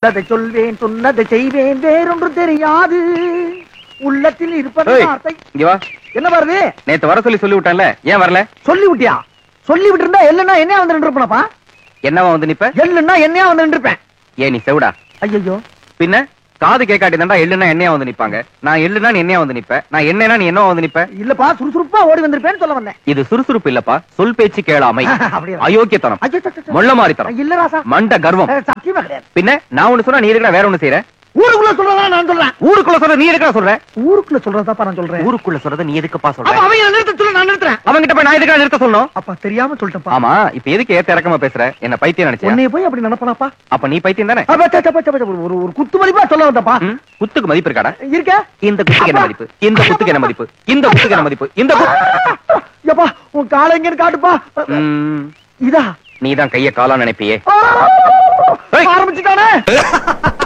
அதை சொல்வேன் சொன்னதை செய்வேன் வேறொன்று தெரியாது உள்ளத்தில் இருப்பது ஏய், வார்த்தை இங்க வா என்ன வருது நேத்து வர சொல்லி சொல்லி விட்டான்ல ஏன் வரல சொல்லி விட்டியா சொல்லி விட்டு இருந்தா எல்லுன்னா என்னையா வந்து நின்றுப்பனப்பா என்னவா வந்து நிப்ப எல்லுன்னா என்னையா வந்து நின்றுப்பேன் ஏன் நீ செவிடா ஐயோ பின்ன காது கேட்காட்டி தாண்டா எள்ளுனா என்னையா வந்து நிப்பாங்க நான் எள்ளுனா நீ என்னையா வந்து நிப்ப நான் என்னன்னா நீ என்னவா வந்து நிப்ப இல்லப்பா சுறுசுறுப்பா ஓடி வந்திருப்பேன்னு சொல்ல வந்தேன் இது சுறுசுறுப்பு இல்லப்பா சொல் பேச்சு கேளாமை அப்படியா? அயோக்கியத்தனம் ஐயோ, சே, சே, சே. மொள்ள மாறித்தனம் இல்ல ராசா மண்ட கர்வம் அஹ், சத்தியமா கிடையாது பின்ன நான் ஒண்ணு சொன்னா நீ இருக்கா வேற ஒண்ணு செய்யற ஊருக்குள்ள சொல்றதா நான் சொல்றேன் ஊருக்குள்ள சொல்ற நீ இருக்கா சொல்ற ஊருக்குள்ள சொல்றதாப்பா நான் சொல்றேன் ஊருக்குள்ள சொல்றத நீ எதுக்குப்பா அப்ப சொல்ற அவங்க நிறுத்த சொல்ல நான் நிறுத்துறேன் அவங்கிட்ட போய் நான் எதுக்கா நிறுத்த சொல்லணும் அப்பா தெரியாம சொல்லிட்டேன்ப்பா ஆமா இப்ப எதுக்கு ஏத்த இறக்கமா பேசுற என்ன பைத்தியம் நினைச்சியா உன்னைய போய் அப்படி நினைப்பனாப்பா அப்ப நீ பைத்தியம் தானே அப்ப, சே, சே, சே, சே, ஒரு- ஒரு ஒரு குத்து மதிப்பா சொல்ல வந்தப்பா ம்? குத்துக்கு மதிப்பு இருக்காடா இருக்க இந்த குத்துக்கு என்ன மதிப்பு இந்த குத்துக்கு என்ன மதிப்பு இந்த குத்துக்கு என்ன மதிப்பு இந்த குத்து- எப்பா உன் காலை எங்கன்னு காட்டுப்பா ம், இதா நீதான் கைய காலா நினைப்பியே ஆ! ஏய். ஆரம்பிச்சுட்டானே